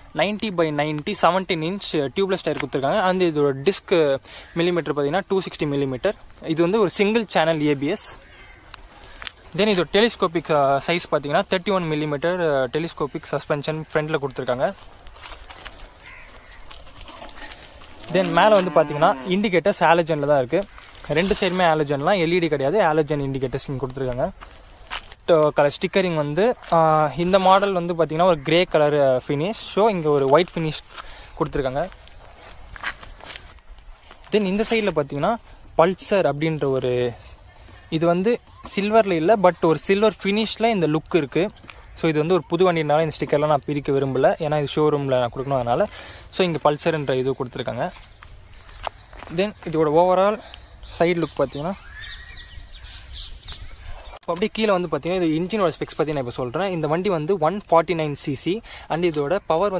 ninety by ninety seventeen inch tubeless tyre கொடுத்துருக்காங்க அந்த இதோட டிஸ்க் மில்லிமீட்டர் பார்த்தீங்கன்னா டூ சிக்ஸ்டி மில்லிமீட்டர் இது வந்து ஒரு சிங்கிள் சேனல் ஏபிஎஸ் தென் இதோட டெலிஸ்கோபிக் சைஸ் பார்த்தீங்கன்னா thirty one millimetre telescopic suspension ஃப்ரண்ட்டில் கொடுத்துருக்காங்க தென் மேலே வந்து பார்த்தீங்கன்னா இண்டிகேட்டர்ஸ் ஆலஜனில் தான் இருக்குது ரெண்டு சைடுமே ஆலஜன்லாம் எல்இடி கிடையாது ஆலஜன் இண்டிகேட்டர்ஸ் இங்கே கொடுத்துருக்காங்க கலர் ஸ்டிக்கரிங் வந்து ஆஹ், இந்த மாடல் வந்து பார்த்தீங்கன்னா ஒரு கிரே கலர் ஃபினிஷ் ஸோ இங்கே ஒரு ஒயிட் ஃபினிஷ் கொடுத்துருக்காங்க தென் இந்த சைடில் பார்த்தீங்கன்னா பல்சர் அப்படின்ற ஒரு இது வந்து சில்வரில் இல்லை பட் ஒரு சில்வர் ஃபினிஷில் இந்த லுக் இருக்குது ஸோ இது வந்து ஒரு புது வண்டினால இந்த ஸ்டிக்கர்லாம் நான் பிரிக்க விரும்பல ஏன்னா இது ஷோரூமில் நான் கொடுக்கணும் அதனால ஸோ இங்கே பல்சர்ன்ற இது கொடுத்துருக்காங்க தென் இதோட ஓவரால் சைடு லுக் பார்த்தீங்கன்னா இப்போ அப்படியே கீழே வந்து பார்த்தீங்கன்னா இது இன்ஜினோட ஸ்பெக்ஸ் பற்றி நான் இப்போ சொல்கிறேன் இந்த வண்டி வந்து one forty nine CC and இதோட பவர் வந்து